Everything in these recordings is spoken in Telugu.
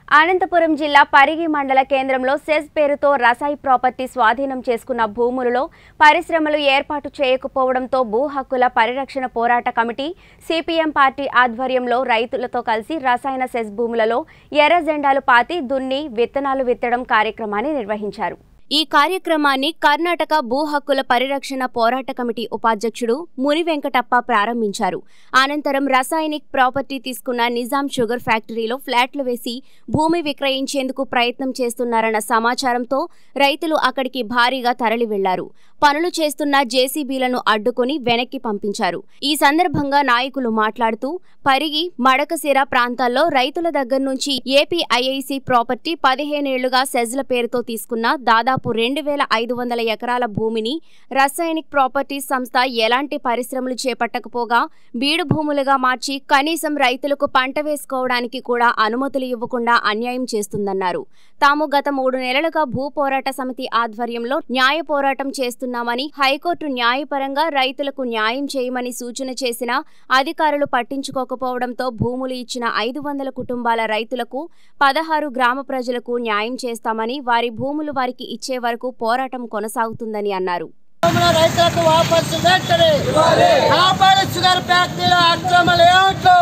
అనంతపురం జిల్లా పరిగి మండల కేంద్రంలో సెస్ పేరుతో రసాయి ప్రాపర్టీ స్వాధీనం చేసుకున్న భూములలో పరిశ్రమలు ఏర్పాటు చేయకపోవడంతో భూ హక్కుల పరిరక్షణ పోరాట కమిటీ సిపిఎం పార్టీ ఆధ్వర్యంలో రైతులతో కలిసి రసాయన సెస్ భూములలో ఎర్ర జెండాలు పాతి దున్ని విత్తనాలు విత్తడం కార్యక్రమాన్ని నిర్వహించారు ఈ కార్యక్రమాన్ని కర్ణాటక భూ హక్కుల పరిరక్షణ పోరాట కమిటీ ఉపాధ్యక్షుడు ముని వెంకటప్ప ప్రారంభించారు అనంతరం రసాయనిక్ ప్రాపర్టీ తీసుకున్న నిజాం షుగర్ ఫ్యాక్టరీలో ఫ్లాట్లు వేసి భూమి విక్రయించేందుకు ప్రయత్నం చేస్తున్నారన్న సమాచారంతో రైతులు అక్కడికి భారీగా తరలి వెళ్లారు పనులు చేస్తున్న జేసీబీలను అడ్డుకుని వెనక్కి పంపించారు ఈ సందర్భంగా నాయకులు మాట్లాడుతూ పరిగి మడకసిర ప్రాంతాల్లో రైతుల దగ్గర నుంచి ఏపీఐఐసి ప్రాపర్టీ పదిహేనేళ్లుగా సెజ్ల పేరుతో తీసుకున్న దాదాపు రెండు వేల ఐదు వందల ఎకరాల భూమిని రసాయనిక్ ప్రాపర్టీస్ సంస్థ ఎలాంటి పరిశ్రమలు చేపట్టకపోగా బీడు భూములుగా మార్చి కనీసం రైతులకు పంట వేసుకోవడానికి కూడా అనుమతులు ఇవ్వకుండా అన్యాయం చేస్తుందన్నారు తాము గత మూడు నెలలుగా భూ పోరాట సమితి ఆధ్వర్యంలో న్యాయ పోరాటం చేస్తున్నామని హైకోర్టు న్యాయపరంగా రైతులకు న్యాయం చేయమని సూచన చేసినా అధికారులు పట్టించుకోకపోవడంతో భూములు ఇచ్చిన ఐదు వందల కుటుంబాల రైతులకు పదహారు గ్రామ ప్రజలకు న్యాయం చేస్తామని వారి భూములు వారికి ఇచ్చే వరకు పోరాటం కొనసాగుతుందని అన్నారు భూముల రైతులకు వాపసు వెంటనే కాపాడు షుగర్ ఫ్యాక్టరీలో అక్రమ లేఅవుట్లు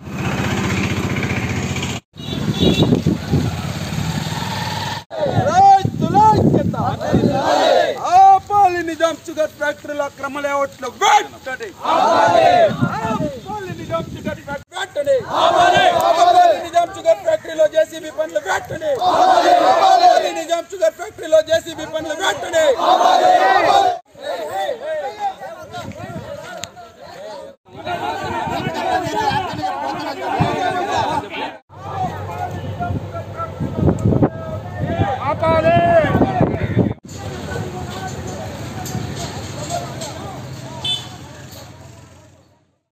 రైతుల ఐక్యత. ఆపాలి నిజాం షుగర్ ఫ్యాక్టరీల అక్రమ లేఅవుట్లు వెంటనే ఆపాలి నిజాం షుగర్ ఫ్యాక్టరీ వెంటనే ఆపాలి నిజాం షుగర్ ఫ్యాక్టరీలో జేసీబీ పనులు వెంటనే